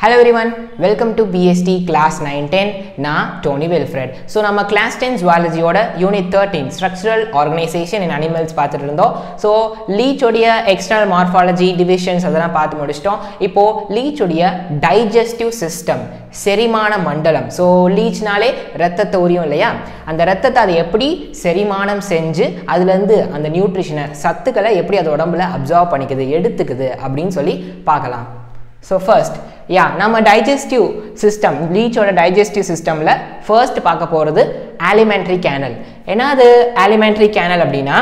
hello everyone welcome to PST class nine ten நான் Tony Welfred so நம்ம class ten ஜுவாலஜியோட unit thirteen structural organisation in animals பார்த்துட்டு இருந்தோம் so லீச்சோடைய external morphology divisions அதெல்லாம் பார்த்து முடிச்சிட்டோம் இப்போது லீச்சோடைய டைஜஸ்டிவ் சிஸ்டம் செரிமான மண்டலம் ஸோ லீச்னாலே ரத்தத்தை உரியும் இல்லையா அந்த ரத்தத்தை அது எப்படி செரிமானம் செஞ்சு அதுலேருந்து அந்த நியூட்ரிஷனை சத்துக்களை எப்படி அது உடம்புல அப்சர்வ் பண்ணிக்குது எடுத்துக்குது அப்படின்னு சொல்லி பார்க்கலாம் ஸோ ஃபர்ஸ்ட் யா நம்ம டைஜஸ்டிவ் சிஸ்டம் லீச்சோட டைஜஸ்டிவ் சிஸ்டமில் ஃபர்ஸ்ட் பார்க்க போகிறது ஆலிமெண்ட்ரி கேனல் ஏன்னா அது ஆலிமெண்ட்ரி கேனல் அப்படின்னா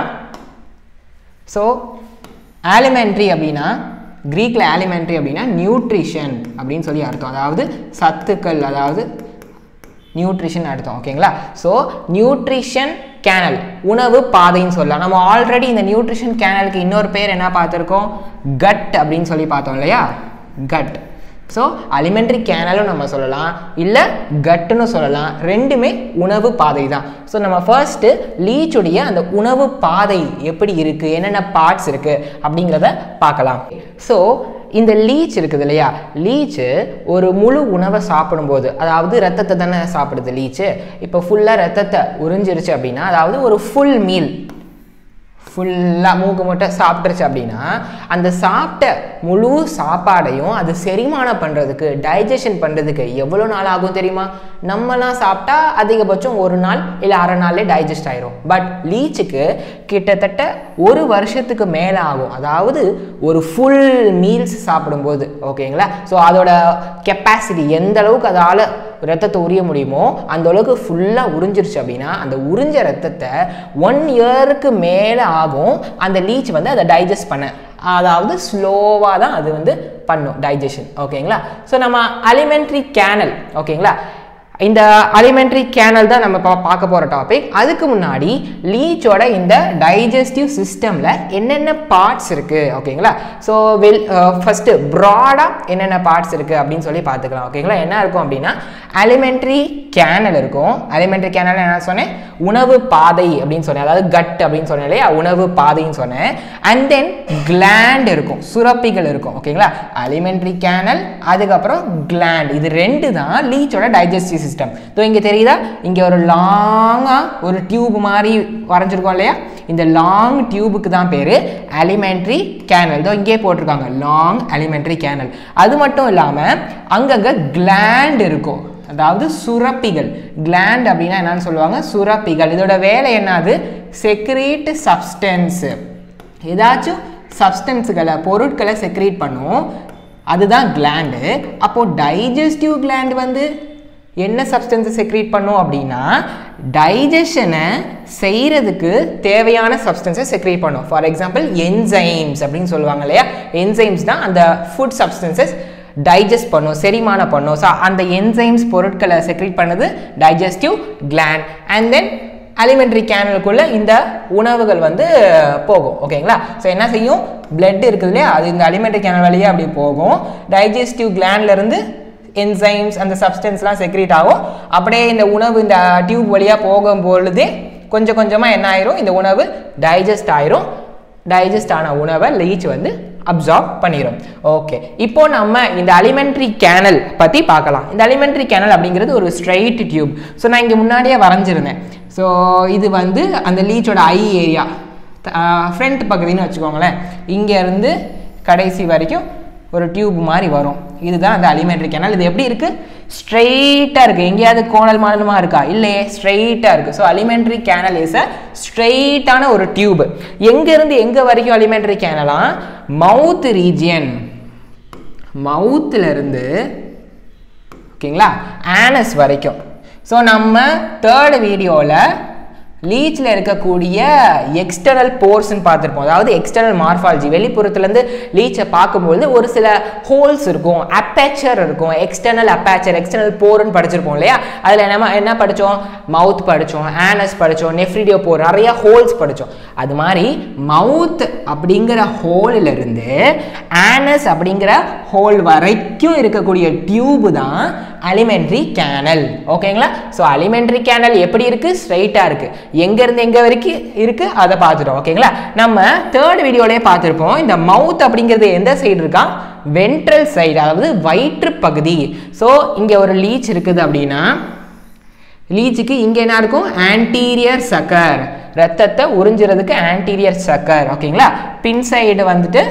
ஸோ ஆலிமெண்ட்ரி அப்படின்னா க்ரீக்கில் ஆலிமெண்ட்ரி அப்படின்னா நியூட்ரிஷன் அப்படின்னு சொல்லி அர்த்தம் அதாவது சத்துக்கள் அதாவது நியூட்ரிஷன் அர்த்தம் ஓகேங்களா ஸோ நியூட்ரிஷன் கேனல் உணவு பாதைன்னு சொல்லலாம் நம்ம ஆல்ரெடி இந்த நியூட்ரிஷன் கேனலுக்கு இன்னொரு பேர் என்ன பார்த்துருக்கோம் கட் அப்படின்னு சொல்லி பார்த்தோம் இல்லையா கட் ஸோ அலிமெண்ட்ரி கேனலும் நம்ம சொல்லலாம் இல்லை கட்டுன்னு சொல்லலாம் ரெண்டுமே உணவு பாதை தான் ஸோ நம்ம ஃபர்ஸ்ட்டு லீச்சுடைய அந்த உணவு பாதை எப்படி இருக்குது என்னென்ன பார்ட்ஸ் இருக்குது அப்படிங்கிறத பார்க்கலாம் ஸோ இந்த லீச் இருக்குது இல்லையா லீச்சு ஒரு முழு உணவை சாப்பிடும்போது அதாவது ரத்தத்தை தானே சாப்பிடுது லீச்சு இப்போ ஃபுல்லாக ரத்தத்தை உறிஞ்சிருச்சு அப்படின்னா அதாவது ஒரு ஃபுல் மீல் ஃபுல்லாக மூக்கு முட்டை சாப்பிட்ருச்சு அப்படின்னா அந்த சாப்பிட்ட முழு சாப்பாடையும் அது செரிமானம் பண்ணுறதுக்கு டைஜஷன் பண்ணுறதுக்கு எவ்வளோ நாள் ஆகும் தெரியுமா நம்மலாம் சாப்பிட்டா அதிகபட்சம் ஒரு நாள் இல்லை அரை நாள்லேயே டைஜஸ்ட் ஆயிரும் பட் லீச்சுக்கு கிட்டத்தட்ட ஒரு வருஷத்துக்கு மேலே ஆகும் அதாவது ஒரு ஃபுல் மீல்ஸ் சாப்பிடும்போது ஓகேங்களா ஸோ அதோட கெப்பாசிட்டி எந்த அளவுக்கு அதால் ரத்தத்தை உரிய முடியுமோ அந்த அளவுக்கு ஃபுல்லாக உறிஞ்சிருச்சு அப்படின்னா அந்த உறிஞ்ச ரத்தத்தை ஒன் இயருக்கு மேலே ஆகும் அந்த லீச் வந்து அதை டைஜஸ்ட் பண்ண அதாவது ஸ்லோவாக தான் அது வந்து பண்ணும் டைஜஷன் ஓகேங்களா ஸோ நம்ம அலிமெண்ட்ரி கேனல் ஓகேங்களா இந்த அலிமெண்ட்ரி கேனல் தான் நம்ம பா பார்க்க போகிற டாபிக் அதுக்கு முன்னாடி லீச்சோட இந்த டைஜஸ்டிவ் சிஸ்டமில் என்னென்ன பார்ட்ஸ் இருக்குது ஓகேங்களா ஸோ வெல் ஃபஸ்ட்டு ப்ராடாக என்னென்ன பார்ட்ஸ் இருக்குது அப்படின்னு சொல்லி பார்த்துக்கலாம் ஓகேங்களா என்ன இருக்கும் அப்படின்னா அலிமெண்ட்ரி கேனல் இருக்கும் அலிமெண்ட்ரி கேனல் என்ன சொன்னேன் உணவு பாதை அப்படின்னு சொன்னேன் அதாவது கட் அப்படின்னு சொன்னேன் இல்லையா உணவு பாதைன்னு சொன்னேன் அண்ட் தென் கிளாண்ட் இருக்கும் சுரப்பிகள் இருக்கும் ஓகேங்களா அலிமெண்ட்ரி கேனல் அதுக்கப்புறம் கிளாண்ட் இது ரெண்டு தான் லீச்சோட டைஜஸ்டிவ் சிஸ்டம் ஸோ இங்கே தெரியுதா இங்கே ஒரு லாங்காக ஒரு டியூப் மாதிரி வரைஞ்சிருக்கோம் இல்லையா இந்த லாங் டியூபுக்கு தான் பேர் அலிமெண்ட்ரி கேனல் இதோ இங்கே போட்டிருக்காங்க லாங் அலிமெண்ட்ரி கேனல் அது மட்டும் இல்லாமல் அங்கங்கே கிளாண்ட் இருக்கும் அதாவது சுரப்பிகள் கிளாண்ட் அப்படின்னா என்னன்னு சொல்லுவாங்க சுரப்பிகள் இதோட வேலை என்னது செக்ரேட் சப்ஸ்டன்ஸு ஏதாச்சும் சப்ஸ்டன்ஸுகளை பொருட்களை செக்ரேட் பண்ணும் அதுதான் கிளாண்டு அப்போது டைஜஸ்டிவ் கிளாண்ட் வந்து என்ன சப்ஸ்டன்ஸை செக்ரேட் பண்ணும் அப்படின்னா டைஜஷனை செய்கிறதுக்கு தேவையான சப்ஸ்டன்ஸை செக்ரேட் பண்ணும் ஃபார் எக்ஸாம்பிள் என்சைம்ஸ் அப்படின்னு சொல்லுவாங்க இல்லையா என்சைம்ஸ் தான் அந்த ஃபுட் சப்ஸ்டன்சஸ் டைஜஸ்ட் பண்ணும் செரிமானம் பண்ணும் ஸோ அந்த என்சைம்ஸ் பொருட்களை செக்ரேட் பண்ணது digestive gland and then alimentary கேனலுக்குள்ளே இந்த உணவுகள் வந்து போகும் ஓகேங்களா ஸோ என்ன செய்யும் பிளட் இருக்குது இல்லையா அது இந்த அலிமெண்ட்ரி கேனல் வழியாக அப்படி போகும் டைஜஸ்டிவ் கிளாண்ட்லேருந்து என்சைம்ஸ் அந்த சப்ஸ்டன்ஸ்லாம் செக்ரேட் ஆகும் அப்படியே இந்த உணவு இந்த டியூப் வழியாக போகும் பொழுதே கொஞ்சம் கொஞ்சமாக என்ன ஆயிரும் இந்த உணவு டைஜஸ்ட் ஆயிரும் டைஜஸ்ட் ஆன உணவை லீச் வந்து அப்சார்ப் பண்ணிடும் ஓகே இப்போ நம்ம இந்த அலிமெண்ட்ரி கேனல் பற்றி பார்க்கலாம் இந்த அலிமெண்ட்ரி கேனல் அப்படிங்கிறது ஒரு ஸ்ட்ரைட் டியூப் ஸோ நான் இங்கே முன்னாடியே வரைஞ்சிருந்தேன் ஸோ இது வந்து அந்த லீச்சோட ஐ ஏரியா ஃப்ரண்ட் பகுதின்னு வச்சுக்கோங்களேன் இங்கேருந்து கடைசி வரைக்கும் ஒரு டியூப் மாதிரி வரும் இதுதான் அந்த அலிமெண்ட்ரி கேனல் இது எப்படி இருக்குது ஸ்ட்ரெயிட்டாக இருக்குது எங்கேயாவது கோணல் மாடலமாக இருக்கா இல்லையே ஸ்ட்ரெயிட்டாக இருக்குது so alimentary canal is a ஸ்ட்ரெயிட்டான ஒரு டியூப் எங்கேருந்து எங்கே வரைக்கும் அலிமெண்ட்ரி கேனலாம் மவுத் ரீஜியன் மவுத்துலேருந்து ஓகேங்களா ஆனஸ் வரைக்கும் ஸோ நம்ம தேர்ட் வீடியோவில் லீச்சில் இருக்கக்கூடிய எக்ஸ்டர்னல் போர்ஸ்ன்னு பார்த்துருப்போம் அதாவது எக்ஸ்டர்னல் மார்ஃபாலஜி வெளிப்புறத்துலேருந்து லீச்சை பார்க்கும்போது ஒரு சில ஹோல்ஸ் இருக்கும் அப்பேச்சர் இருக்கும் எக்ஸ்டர்னல் அப்பேச்சர் எக்ஸ்டர்னல் போர்னு படிச்சிருப்போம் இல்லையா அதில் நம்ம என்ன படித்தோம் மவுத் படித்தோம் ஆனஸ் படித்தோம் நெஃப்ரிடியோ போர் நிறைய ஹோல்ஸ் படித்தோம் அது மாதிரி மவுத் அப்படிங்கிற ஹோலிலிருந்து ஆனஸ் அப்படிங்கிற ஹோல் வரைக்கும் இருக்கக்கூடிய டியூபு தான் அலிமெண்ட்ரி கேனல் ஓகேங்களா ஸோ அலிமெண்ட்ரி கேனல் எப்படி இருக்கு ஸ்ட்ரைட்டாக இருக்கு எங்க இருந்து எங்க வரைக்கும் இருக்கு அதை பார்த்துட்டோம் ஓகேங்களா நம்ம தேர்ட் வீடியோலயே பார்த்துருப்போம் இந்த மவுத் அப்படிங்கிறது எந்த சைடு இருக்கா வென்ட்ரல் சைடு அதாவது வயிற்று பகுதி ஸோ இங்கே ஒரு லீச் இருக்குது அப்படின்னா லீச்சுக்கு இங்கே என்ன இருக்கும் ஆன்டீரியர் சக்கர் ரத்தத்தை உறிஞ்சுறதுக்கு ஆன்டீரியர் சக்கர் ஓகேங்களா பின் சைடு வந்துட்டு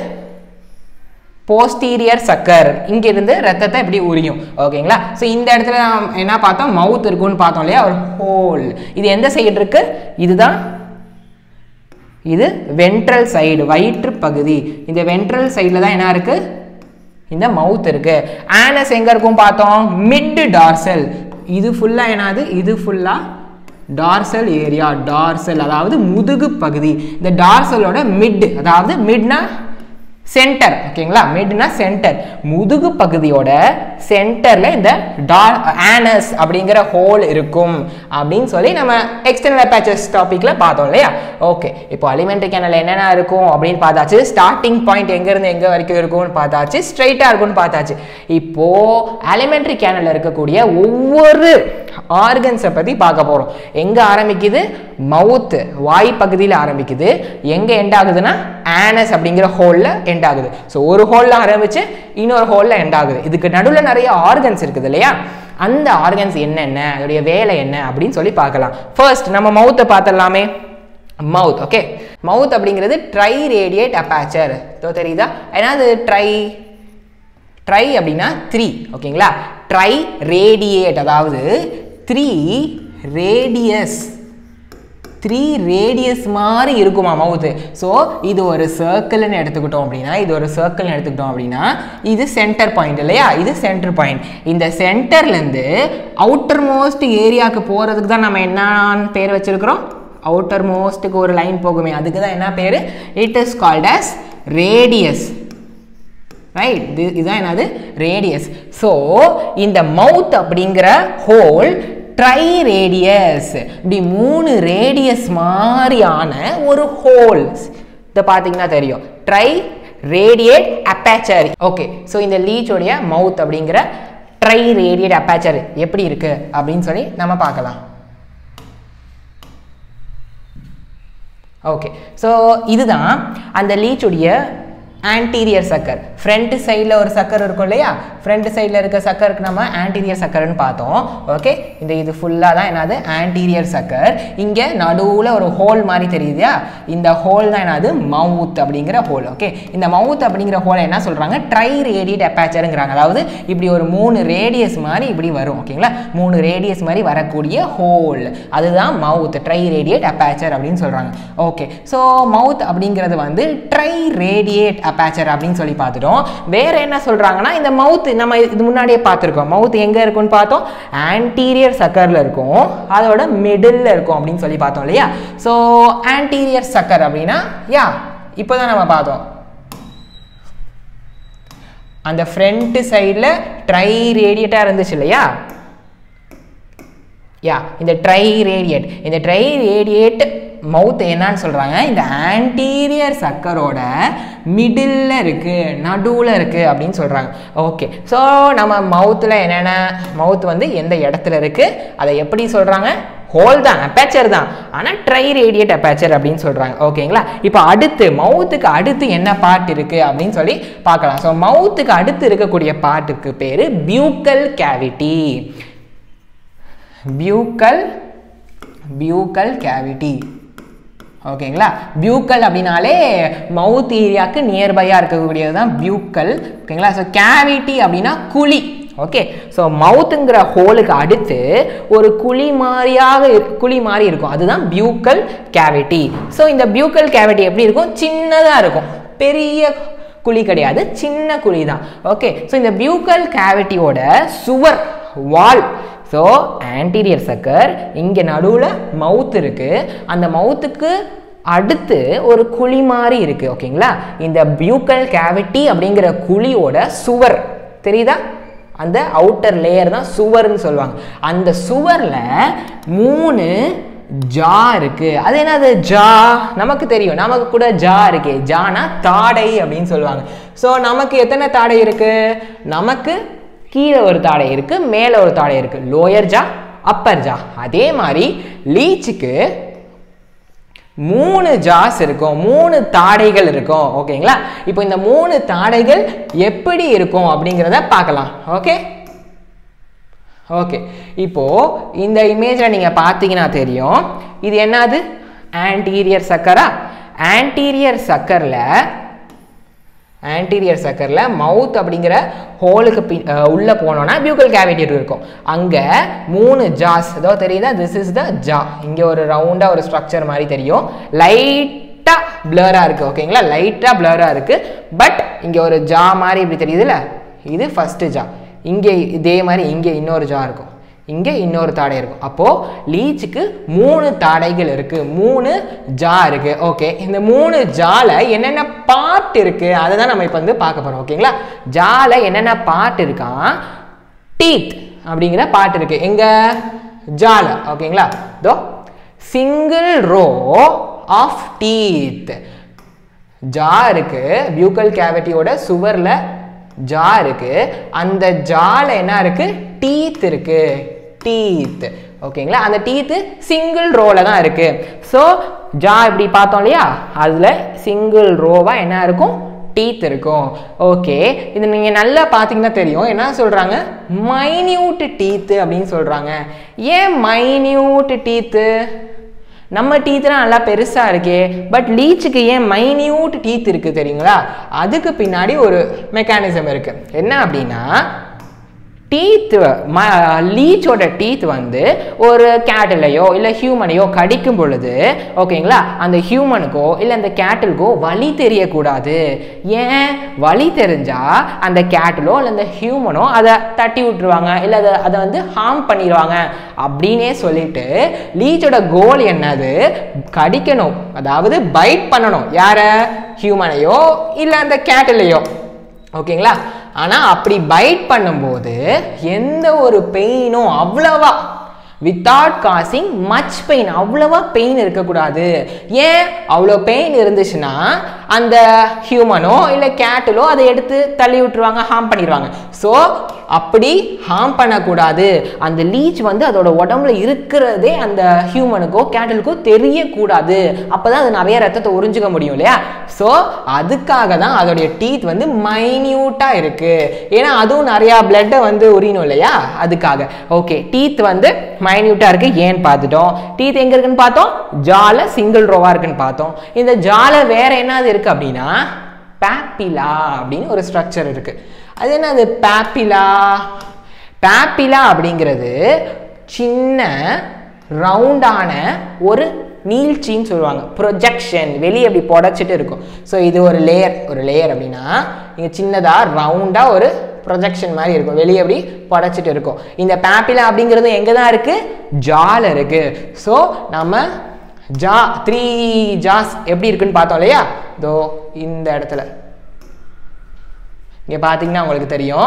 போஸ்டீரியர் சக்கர் இங்கிருந்து ரத்தத்தை இப்படி உரியும் ஓகேங்களா ஸோ இந்த இடத்துல நாம் என்ன பார்த்தோம் மவுத் இருக்குன்னு பார்த்தோம் இல்லையா ஒரு ஹோல் இது எந்த சைடு இருக்கு இதுதான் இது வென்ட்ரல் சைடு வயிற்று பகுதி இந்த வென்ட்ரல் சைடில் தான் என்ன இருக்கு இந்த மவுத் இருக்கு ஆனஸ் எங்க இருக்கும் பார்த்தோம் மிட் டார்சல் இது ஃபுல்லா என்னது இது ஃபுல்லா டார்சல் ஏரியா டார்சல் அதாவது முதுகு பகுதி இந்த டார்சலோட மிட் அதாவது மிட்னா சென்டர் ஓகேங்களா மிட்னா சென்டர் முதுகு பகுதியோட சென்டர்ல இந்த டார் ஆனஸ் அப்படிங்கிற ஹோல் இருக்கும் அப்படின்னு சொல்லி நம்ம எக்ஸ்டர்னல் அப்பாச்சஸ் டாபிக்ல பார்த்தோம் இல்லையா ஓகே இப்போ அலிமெண்ட்ரி கேனல் என்னென்ன இருக்கும் அப்படின்னு பார்த்தாச்சு ஸ்டார்டிங் பாயிண்ட் எங்க இருந்து எங்க வரைக்கும் இருக்கும்னு பார்த்தாச்சு ஸ்ட்ரைட்டா இருக்கும்னு பார்த்தாச்சு இப்போ அலிமெண்ட்ரி கேனல்ல இருக்கக்கூடிய ஒவ்வொரு ஆர்கன்ஸை பற்றி பார்க்க போகிறோம் எங்கே ஆரம்பிக்குது மவுத் வாய் பகுதியில் ஆரம்பிக்குது எங்கே எண்ட் ஆகுதுன்னா ஆனஸ் அப்படிங்கிற ஹோலில் எண்ட் ஆகுது ஸோ ஒரு ஹோலில் ஆரம்பிச்சு இன்னொரு ஹோலில் எண்ட் ஆகுது இதுக்கு நடுவில் நிறைய ஆர்கன்ஸ் இருக்குது இல்லையா அந்த ஆர்கன்ஸ் என்னென்ன அதோடைய வேலை என்ன அப்படின்னு சொல்லி பார்க்கலாம் ஃபர்ஸ்ட் நம்ம மவுத்தை பார்த்துடலாமே மவுத் ஓகே மவுத் அப்படிங்கிறது ட்ரை ரேடியேட் அப்பாச்சர் தெரியுதா ஏன்னா அது ட்ரை ட்ரை அப்படின்னா த்ரீ ஓகேங்களா ட்ரை ரேடியேட் அதாவது த்ரீ ரேடியஸ் த்ரீ ரேடியஸ் மாதிரி இருக்குமா மவுத்து ஸோ இது ஒரு சர்க்கிள்னு எடுத்துக்கிட்டோம் அப்படின்னா இது ஒரு சர்க்கிள்னு எடுத்துக்கிட்டோம் அப்படின்னா இது சென்டர் பாயிண்ட் இல்லையா இது சென்டர் பாயிண்ட் இந்த சென்டர்லேருந்து அவுட்டர் மோஸ்ட் ஏரியாவுக்கு போகிறதுக்கு தான் நம்ம என்னான்னு பேர் வச்சிருக்கிறோம் அவுட்டர் மோஸ்ட்டுக்கு ஒரு லைன் போகுமே அதுக்கு தான் என்ன பேர் it is called as radius right இதுதான் என்னது ரேடியஸ் ஸோ இந்த மவுத் அப்படிங்கிற ஹோல் ட்ரை ரேடியஸ் இப்படி மூணு ரேடியஸ் மாதிரியான ஒரு ஹோல்ஸ் இதை பார்த்தீங்கன்னா தெரியும் tri radiate aperture okay so இந்த லீச்சோடைய மவுத் அப்படிங்கிற ட்ரை ரேடியேட் அப்பேச்சர் எப்படி இருக்கு அப்படின்னு சொல்லி நம்ம பார்க்கலாம் ஓகே ஸோ இதுதான் அந்த லீச்சுடைய ஆன்டீரியர் சக்கர் ஃப்ரண்ட் சைடில் ஒரு சக்கர் இருக்கும் இல்லையா ஃப்ரண்ட் சைடில் இருக்க சக்கருக்கு நம்ம ஆன்டீரியர் சக்கர்னு பார்த்தோம் ஓகே இந்த இது ஃபுல்லாக தான் என்னது ஆன்டீரியர் சக்கர் இங்கே நடுவில் ஒரு ஹோல் மாதிரி தெரியுதா இந்த ஹோல் தான் என்னது மவுத் அப்படிங்கிற ஹோல் ஓகே இந்த மவுத் அப்படிங்கிற ஹோலை என்ன சொல்கிறாங்க ட்ரை ரேடியட் அப்பாச்சருங்கிறாங்க அதாவது இப்படி ஒரு மூணு ரேடியஸ் மாதிரி இப்படி வரும் ஓகேங்களா மூணு ரேடியஸ் மாதிரி வரக்கூடிய ஹோல் அதுதான் மவுத் ட்ரை ரேடியேட் அப்பாச்சர் அப்படின்னு சொல்கிறாங்க ஓகே ஸோ மவுத் அப்படிங்கிறது வந்து ட்ரை ரேடியேட் அப்பாச்சர் அப்படின்னு சொல்லி பார்த்துட்டோம் வேற என்ன சொல்றாங்கன்னா இந்த மவுத் நம்ம இது முன்னாடியே பார்த்துருக்கோம் மவுத் எங்க இருக்கும்னு பார்த்தோம் ஆன்டீரியர் சக்கர்ல இருக்கும் அதோட மிடில் இருக்கும் அப்படின்னு சொல்லி பார்த்தோம் இல்லையா ஸோ ஆன்டீரியர் சக்கர் அப்படின்னா யா இப்போதான் நம்ம பார்த்தோம் அந்த ஃப்ரண்ட் சைடில் ட்ரை ரேடியேட்டாக இருந்துச்சு இல்லையா யா இந்த ட்ரை ரேடியேட் இந்த ட்ரை ரேடியேட் மவுத் என்னன்னு சொல்கிறாங்க இந்த ஆன்டீரியர் சக்கரோட மிடில் இருக்குது நடுவில் இருக்குது அப்படின்னு சொல்கிறாங்க ஓகே ஸோ நம்ம மவுத்தில் என்னென்ன மவுத் வந்து எந்த இடத்துல இருக்குது அதை எப்படி சொல்கிறாங்க ஹோல் தான் அப்பேச்சர் தான் ஆனால் ட்ரை ரேடியேட் அப்பேச்சர் அப்படின்னு சொல்கிறாங்க ஓகேங்களா இப்போ அடுத்து மவுத்துக்கு அடுத்து என்ன பார்ட் இருக்குது அப்படின்னு சொல்லி பார்க்கலாம் ஸோ மவுத்துக்கு அடுத்து இருக்கக்கூடிய பார்ட்டுக்கு பேர் பியூக்கல் கேவிட்டி பியூக்கல் பியூக்கல் கேவிட்டி ஓகேங்களா பியூக்கல் அப்படின்னாலே மவுத் ஏரியாவுக்கு நியர்பையாக இருக்கக்கூடியது தான் பியூக்கல் ஓகேங்களா ஸோ கேவிட்டி அப்படின்னா குழி ஓகே ஸோ மவுத்துங்கிற ஹோலுக்கு அடுத்து ஒரு குழி மாதிரியாக இரு- குழி மாதிரி இருக்கும் அதுதான் பியூக்கல் கேவிட்டி ஸோ இந்த பியூக்கல் கேவிட்டி எப்படி இருக்கும் சின்னதாக இருக்கும் பெரிய குழி கிடையாது சின்ன குழி தான் ஓகே ஸோ இந்த பியூக்கல் கேவிட்டியோட சுவர் வால் ஸோ ஆன்டீரியர் சக்கர் இங்கே நடுவில் மவுத் இருக்குது அந்த மவுத்துக்கு அடுத்து ஒரு குழி மாதிரி இருக்குது ஓகேங்களா இந்த பியூக்கல் கேவிட்டி அப்படிங்கிற குழியோட சுவர் தெரியுதா அந்த அவுட்டர் லேயர் தான் சுவர்னு சொல்லுவாங்க அந்த சுவரில் மூணு ஜா இருக்கு அது என்னது ஜா நமக்கு தெரியும் நமக்கு கூட ஜா இருக்கே ஜானா தாடை அப்படின்னு சொல்லுவாங்க ஸோ நமக்கு எத்தனை தாடை இருக்கு நமக்கு கீழே ஒரு தாடை இருக்கு மேலே ஒரு தாடை இருக்கு லோயர் ஜா அப்பர் ஜா அதே மாதிரி லீச்சுக்கு மூணு ஜாஸ் இருக்கும் மூணு தாடைகள் இருக்கும் ஓகேங்களா இப்போ இந்த மூணு தாடைகள் எப்படி இருக்கும் அப்படிங்கிறத பார்க்கலாம் ஓகே ஓகே இப்போ இந்த இமேஜில் நீங்கள் பார்த்தீங்கன்னா தெரியும் இது என்னது ஆன்டீரியர் சக்கரா ஆன்டீரியர் சக்கரில் ஆன்டீரியர் சக்கரில் மவுத் அப்படிங்கிற ஹோலுக்கு பி அஹ் உள்ள போனோம்னா பியூக்கல் கேவிட்டி இருக்கும் அங்கே மூணு ஜாஸ் ஏதோ தெரியுதா திஸ் இஸ் த ஜா இங்கே ஒரு ரவுண்டாக ஒரு ஸ்ட்ரக்சர் மாதிரி தெரியும் லைட்டாக பிளராக இருக்குது ஓகேங்களா லைட்டாக பிளராக இருக்குது பட் இங்கே ஒரு ஜா மாதிரி இப்படி தெரியுதுல்ல இது ஃபஸ்ட்டு ஜா இங்கே இதே மாதிரி இங்கே இன்னொரு ஜா இருக்கும் இங்கே இன்னொரு தாடை இருக்கும் அப்போது லீச்சுக்கு மூணு தாடைகள் இருக்குது மூணு ஜா இருக்குது ஓகே இந்த மூணு ஜால என்னென்ன பார்ட் இருக்குது அதை தான் நம்ம இப்போ வந்து பார்க்க போகிறோம் ஓகேங்களா ஜால என்னென்ன பார்ட் இருக்கான் டீத் அப்படிங்கிற பார்ட் இருக்கு எங்க ஜால ஓகேங்களா தோ single row of teeth jaw இருக்கு பியூக்கல் கேவிட்டியோட சுவர்ல ஜா இருக்கு அந்த ஜால என்ன இருக்கு டீத் இருக்கு டீத் ஓகேங்களா அந்த டீத்து சிங்கிள் ரோல தான் இருக்கு ஸோ ஜா இப்படி பார்த்தோம் இல்லையா அதுல சிங்கிள் ரோவா என்ன இருக்கும் டீத் இருக்கும் ஓகே இது நீங்கள் நல்லா பார்த்தீங்கன்னா தெரியும் என்ன சொல்கிறாங்க மைன்யூட் டீத்து அப்படின்னு சொல்கிறாங்க ஏன் மைன்யூட் டீத்து நம்ம டீத்லாம் நல்லா பெருசாக இருக்கே பட் லீச்சுக்கு ஏன் மைன்யூட் டீத் இருக்குது தெரியுங்களா அதுக்கு பின்னாடி ஒரு மெக்கானிசம் இருக்குது என்ன அப்படின்னா டீத் ம லீச்சோட டீத் வந்து ஒரு கேட்டிலையோ இல்லை ஹியூமனையோ கடிக்கும் பொழுது ஓகேங்களா அந்த ஹியூமனுக்கோ இல்லை அந்த கேட்டிலுக்கோ வலி தெரியக்கூடாது ஏன் வலி தெரிஞ்சா அந்த கேட்டிலோ இல்லை அந்த ஹியூமனோ அதை தட்டி விட்டுருவாங்க இல்லை அதை அதை வந்து ஹார்ம் பண்ணிடுவாங்க அப்படின்னே சொல்லிட்டு லீச்சோட கோல் என்னது கடிக்கணும் அதாவது பைட் பண்ணணும் யாரை ஹியூமனையோ இல்லை அந்த கேட்டிலையோ ஓகேங்களா ஆனால் அப்படி பைட் பண்ணும்போது எந்த ஒரு பெயினும் அவ்வளவா வித்தவுட் காசிங் மச் பெயின் அவ்வளவா பெயின் இருக்கக்கூடாது ஏன் அவ்வளோ பெயின் இருந்துச்சுன்னா அந்த ஹியூமனோ இல்லை கேட்டிலோ அதை எடுத்து தள்ளி விட்டுருவாங்க ஹார்ம் பண்ணிடுவாங்க ஸோ அப்படி ஹார்ம் பண்ணக்கூடாது அந்த லீச் வந்து அதோட உடம்புல இருக்கிறதே அந்த ஹியூமனுக்கோ கேட்டலுக்கோ தெரியக்கூடாது அப்போ தான் அது நிறைய ரத்தத்தை உறிஞ்சிக்க முடியும் இல்லையா ஸோ அதுக்காக தான் அதோடைய டீத் வந்து மைன்யூட்டாக இருக்குது ஏன்னா அதுவும் நிறையா பிளட்டை வந்து உரியணும் இல்லையா அதுக்காக ஓகே டீத் வந்து மைன்யூட்டாக இருக்குது ஏன்னு பார்த்துட்டோம் டீத் எங்கே இருக்குன்னு பார்த்தோம் ஜால சிங்கிள் ரோவாக இருக்குன்னு பார்த்தோம் இந்த ஜால வேற என்னது இருக்குது அப்படின்னா பேப்பிலா அப்படின்னு ஒரு ஸ்ட்ரக்சர் இருக்குது அது என்னது பேப்பிலா பேப்பிலா அப்படிங்கிறது சின்ன ரவுண்டான ஒரு நீழ்ச்சின்னு சொல்லுவாங்க ப்ரொஜெக்ஷன் வெளியே அப்படி புடச்சிட்டு இருக்கும் ஸோ இது ஒரு லேயர் ஒரு லேயர் அப்படின்னா இங்கே சின்னதாக ரவுண்டாக ஒரு ப்ரொஜெக்ஷன் மாதிரி இருக்கும் வெளியே அப்படி புடச்சிட்டு இருக்கும் இந்த பேப்பிலா அப்படிங்கிறது எங்கே தான் இருக்குது ஜால இருக்குது ஸோ நம்ம ஜா த்ரீ ஜாஸ் எப்படி இருக்குன்னு பார்த்தோம் இல்லையா இதோ இந்த இடத்துல இங்கே பார்த்தீங்கன்னா உங்களுக்கு தெரியும்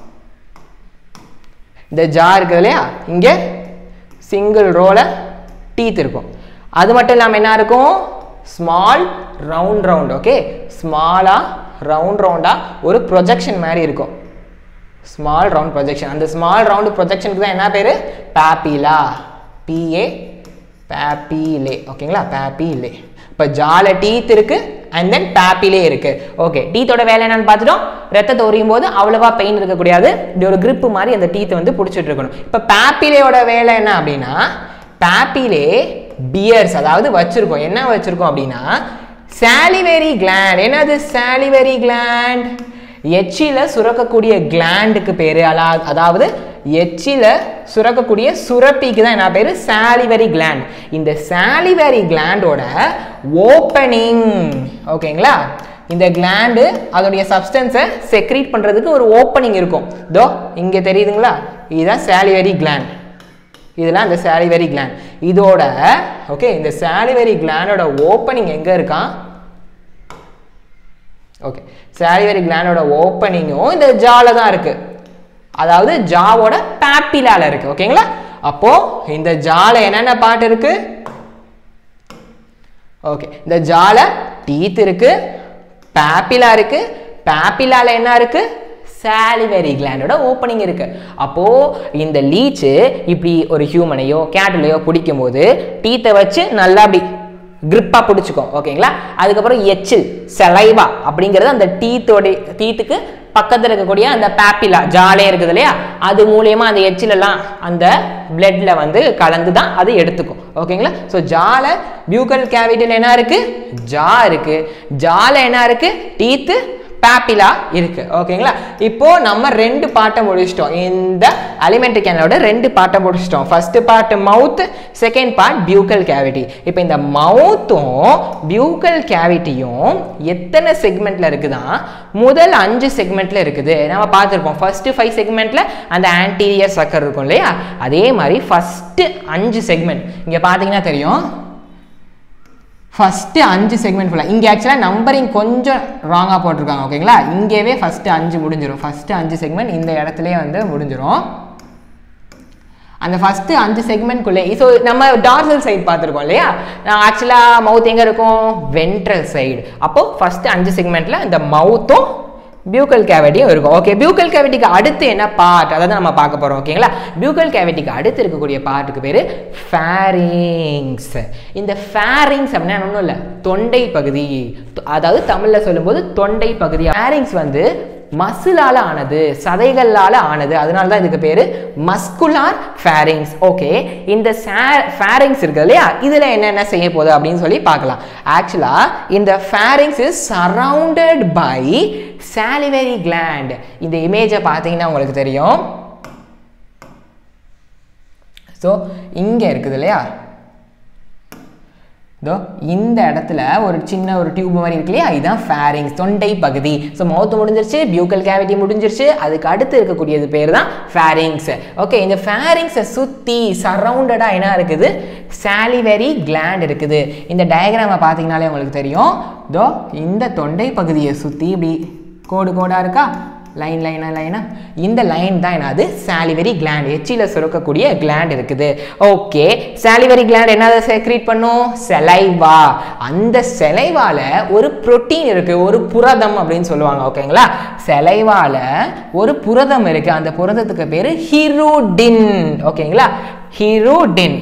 இந்த ஜா இருக்குது இல்லையா இங்கே சிங்கிள் ரோல டீத் இருக்கும் அது மட்டும் இல்லாமல் என்ன இருக்கும் ஸ்மால் ரவுண்ட் ரவுண்ட் ஓகே ஸ்மாலாக ரவுண்ட் ரவுண்டாக ஒரு ப்ரொஜெக்ஷன் மாதிரி இருக்கும் ஸ்மால் ரவுண்ட் ப்ரொஜெக்ஷன் அந்த ஸ்மால் ரவுண்ட் ப்ரொஜெக்ஷனுக்கு தான் என்ன பேர் பேப்பிலா பிஏ பேப்பிலே ஓகேங்களா பேப்பிலே இப்போ ஜால டீத் இருக்கு அண்ட் தென் பேப்பிலே இருக்கு ஓகே டீத்தோட வேலை என்னன்னு பார்த்துட்டோம் ரத்தத்தை உரியும் போது அவ்வளவா பெயின் இருக்கக்கூடாது இப்படி ஒரு grip மாதிரி அந்த டீத்தை வந்து பிடிச்சிட்டு இருக்கணும் இப்போ பேப்பிலேயோட வேலை என்ன அப்படின்னா பேப்பிலே பியர்ஸ் அதாவது வச்சிருக்கோம் என்ன வச்சிருக்கோம் அப்படின்னா சாலிவெரி கிளாண்ட் என்னது சாலிவெரி கிளாண்ட் எச்சில சுரக்கக்கூடிய கிளாண்டுக்கு பேரு அலா அதாவது எச்சில சுரக்கக்கூடிய சுரப்பிக்கு தான் என்ன பேரு சாலிவரி கிளாண்ட் இந்த சாலிவரி கிளாண்டோட ஓப்பனிங் ஓகேங்களா இந்த கிளாண்டு அதோடைய சப்ஸ்டன்ஸை செக்ரீட் பண்ணுறதுக்கு ஒரு ஓப்பனிங் இருக்கும் தோ இங்கே தெரியுதுங்களா இதுதான் சாலிவரி கிளாண்ட் இதெல்லாம் இந்த சாலிவரி கிளாண்ட் இதோட ஓகே இந்த சாலிவரி கிளாண்டோட ஓப்பனிங் எங்கே இருக்கான் ஓகே சாலிவரி கிளாண்டோட ஓப்பனிங்கும் இந்த ஜால தான் இருக்கு அதாவது ஜாவோட பேப்பிலால இருக்கு ஓகேங்களா அப்போ இந்த ஜால என்னென்ன பார்ட் இருக்கு ஓகே இந்த ஜால டீத் இருக்கு பேப்பிலா இருக்கு பேப்பிலால என்ன இருக்கு சாலிவரி கிளாண்டோட ஓப்பனிங் இருக்கு அப்போ இந்த லீச்சு இப்படி ஒரு ஹியூமனையோ கேட்டலையோ பிடிக்கும் போது டீத்தை வச்சு நல்லா அப்படி கிரிப்பாக பிடிச்சிக்கும் ஓகேங்களா அதுக்கப்புறம் எச்சில் செலைவா அப்படிங்கிறது அந்த டீத்தோட டீத்துக்கு பக்கத்தில் இருக்கக்கூடிய அந்த பேப்பிலா ஜாலே இருக்குது இல்லையா அது மூலியமா அந்த எச்சிலெல்லாம் அந்த பிளட்ல வந்து கலந்து தான் அது எடுத்துக்கும் ஓகேங்களா ஸோ ஜால பியூக்கல் கேவிட்டியில் என்ன இருக்கு ஜா இருக்கு ஜால என்ன இருக்கு டீத்து பேப்பிலா இருக்கு ஓகேங்களா இப்போ நம்ம ரெண்டு பாட்டை முடிச்சிட்டோம் இந்த அலிமெண்ட்ரி கேனலோட ரெண்டு பாட்டை முடிச்சிட்டோம் first part mouth second part buccal cavity இப்போ இந்த மவுத்தும் பியூக்கல் கேவிட்டியும் எத்தனை செக்மெண்ட்ல இருக்குதா முதல் அஞ்சு செக்மெண்ட்ல இருக்குது நம்ம பார்த்துருப்போம் ஃபர்ஸ்ட் ஃபைவ் செக்மெண்ட்ல அந்த ஆன்டீரியர் சக்கர் இருக்கும் இல்லையா அதே மாதிரி ஃபர்ஸ்ட் அஞ்சு செக்மெண்ட் இங்க பார்த்தீங்கன்னா தெரியும் ஃபஸ்ட்டு அஞ்சு செக்மெண்ட் ஃபுல்லாக இங்கே ஆக்சுவலாக நம்பரிங் கொஞ்சம் ராங்காக போட்டிருக்காங்க ஓகேங்களா இங்கேவே ஃபஸ்ட்டு அஞ்சு முடிஞ்சிடும் ஃபஸ்ட்டு அஞ்சு செக்மெண்ட் இந்த இடத்துலயே வந்து முடிஞ்சிடும் அந்த ஃபஸ்ட்டு அஞ்சு செக்மெண்ட்குள்ளே ஸோ நம்ம டார்சல் சைடு பார்த்துருக்கோம் இல்லையா நான் ஆக்சுவலாக மவுத் எங்கே இருக்கும் வென்ட்ரல் சைடு அப்போது ஃபஸ்ட்டு அஞ்சு செக்மெண்ட்டில் இந்த மவுத்தும் பியூக்கல் கேவிட்டியும் இருக்கும் ஓகே பியூக்கல் கேவிட்டிக்கு அடுத்து என்ன பார்ட் அதாவது நம்ம பார்க்க போகிறோம் ஓகேங்களா பியூக்கல் கேவிட்டிக்கு அடுத்து இருக்கக்கூடிய பார்ட்டுக்கு பேர் ஃபேரிங்ஸ் இந்த ஃபேரிங்ஸ் அப்படின்னா ஒன்றும் இல்லை தொண்டை பகுதி அதாவது தமிழில் சொல்லும்போது தொண்டை பகுதி ஃபேரிங்ஸ் வந்து மசிலால ஆனது சதைகளால ஆனது அதனால தான் இதுக்கு பேரு மஸ்குலார் ஃபேரிங்ஸ் ஓகே இந்த ஃபேரிங்ஸ் இருக்கு இல்லையா இதுல என்னென்ன செய்ய போகுது அப்படின்னு சொல்லி பார்க்கலாம் ஆக்சுவலா இந்த pharynx is surrounded by salivary gland இந்த இமேஜை பார்த்தீங்கன்னா உங்களுக்கு தெரியும் ஸோ இங்கே இருக்குது இல்லையா இதோ இந்த இடத்துல ஒரு சின்ன ஒரு டியூப் மாதிரி இருக்கு இல்லையா இதுதான் ஃபேரிங்ஸ் தொண்டை பகுதி ஸோ மவுத்து முடிஞ்சிருச்சு பியூக்கல் கேவிட்டி முடிஞ்சிருச்சு அதுக்கு அடுத்து இருக்கக்கூடியது பேர் தான் ஃபேரிங்ஸ் ஓகே இந்த ஃபேரிங்ஸை சுற்றி சரவுண்டடாக என்ன இருக்குது சாலிவரி கிளாண்ட் இருக்குது இந்த டயக்ராமை பார்த்தீங்கனாலே உங்களுக்கு தெரியும் இதோ இந்த தொண்டை பகுதியை சுற்றி இப்படி கோடு கோடாக இருக்கா லைன் லைனா லைனா இந்த லைன் தான் என்னது சாலிவரி கிளாண்ட் எச்சியில் சுரக்கக்கூடிய கிளாண்ட் இருக்குது ஓகே சாலிவரி கிளாண்ட் என்னதை செக்ரீட் பண்ணும் செலைவா அந்த செலைவால ஒரு புரோட்டீன் இருக்கு ஒரு புரதம் அப்படின்னு சொல்லுவாங்க ஓகேங்களா செலைவால ஒரு புரதம் இருக்கு அந்த புரதத்துக்கு பேரு ஹீரோடின் ஓகேங்களா ஹீரோடின்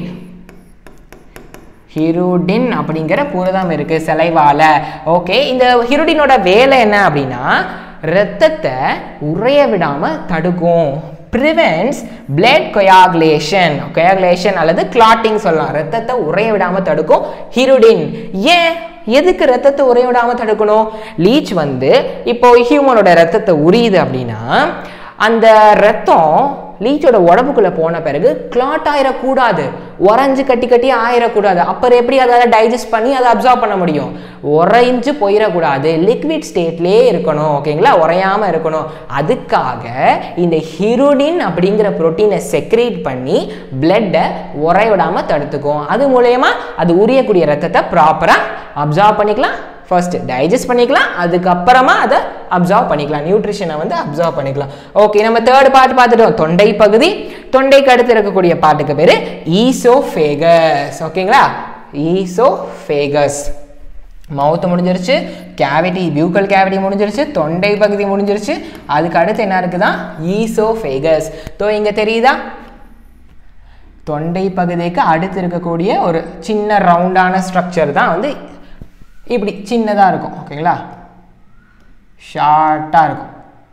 ஹிருடின் அப்படிங்கிற புரதம் இருக்கு செலைவால ஓகே இந்த ஹிருடினோட வேலை என்ன அப்படின்னா ரத்தத்தை உறைய விடாம தடுக்கும் ப்ரிவென்ட்ஸ் பிளட் கொயாகுலேஷன் கொயாகுலேஷன் அல்லது கிளாட்டிங் சொல்லலாம் ரத்தத்தை உறைய விடாம தடுக்கும் ஹிருடின் ஏன் எதுக்கு ரத்தத்தை உறைய விடாம தடுக்கணும் லீச் வந்து இப்போ ஹியூமனோட ரத்தத்தை உரியுது அப்படின்னா அந்த ரத்தம் லீச்சோட உடம்புக்குள்ள போன பிறகு கிளாட் ஆயிடக்கூடாது உறைஞ்சு கட்டி கட்டி ஆயிடக்கூடாது அப்புறம் எப்படி அதை டைஜஸ்ட் பண்ணி அதை அப்சர்வ் பண்ண முடியும் உறைஞ்சு போயிடக்கூடாது லிக்விட் ஸ்டேட்லேயே இருக்கணும் ஓகேங்களா உறையாம இருக்கணும் அதுக்காக இந்த ஹிருடின் அப்படிங்கிற புரோட்டீனை செக்ரேட் பண்ணி பிளட்டை உறைய விடாம தடுத்துக்கும் அது மூலயமா அது உரியக்கூடிய ரத்தத்தை ப்ராப்பராக அப்சர்வ் பண்ணிக்கலாம் ஃபர்ஸ்ட் டைஜஸ்ட் பண்ணிக்கலாம் அதுக்கப்புறமா அதை அப்சர்வ் பண்ணிக்கலாம் நியூட்ரிஷனை வந்து அப்சர்வ் பண்ணிக்கலாம் ஓகே நம்ம தேர்ட் பார்ட் பார்த்துட்டோம் தொண்டை பகுதி தொண்டைக்கு அடுத்து இருக்கக்கூடிய பாட்டுக்கு பேர் ஈசோஃபேகஸ் ஓகேங்களா ஈசோஃபேகஸ் மவுத்து முடிஞ்சிருச்சு கேவிட்டி பியூக்கல் கேவிட்டி முடிஞ்சிருச்சு தொண்டை பகுதி முடிஞ்சிருச்சு அதுக்கு அடுத்து என்ன இருக்குதா ஈசோஃபேகஸ் தோ இங்கே தெரியுதா தொண்டை பகுதிக்கு அடுத்து இருக்கக்கூடிய ஒரு சின்ன ரவுண்டான ஸ்ட்ரக்சர் தான் வந்து இப்படி சின்னதாக இருக்கும் ஓகேங்களா ஷார்ட்டாக இருக்கும்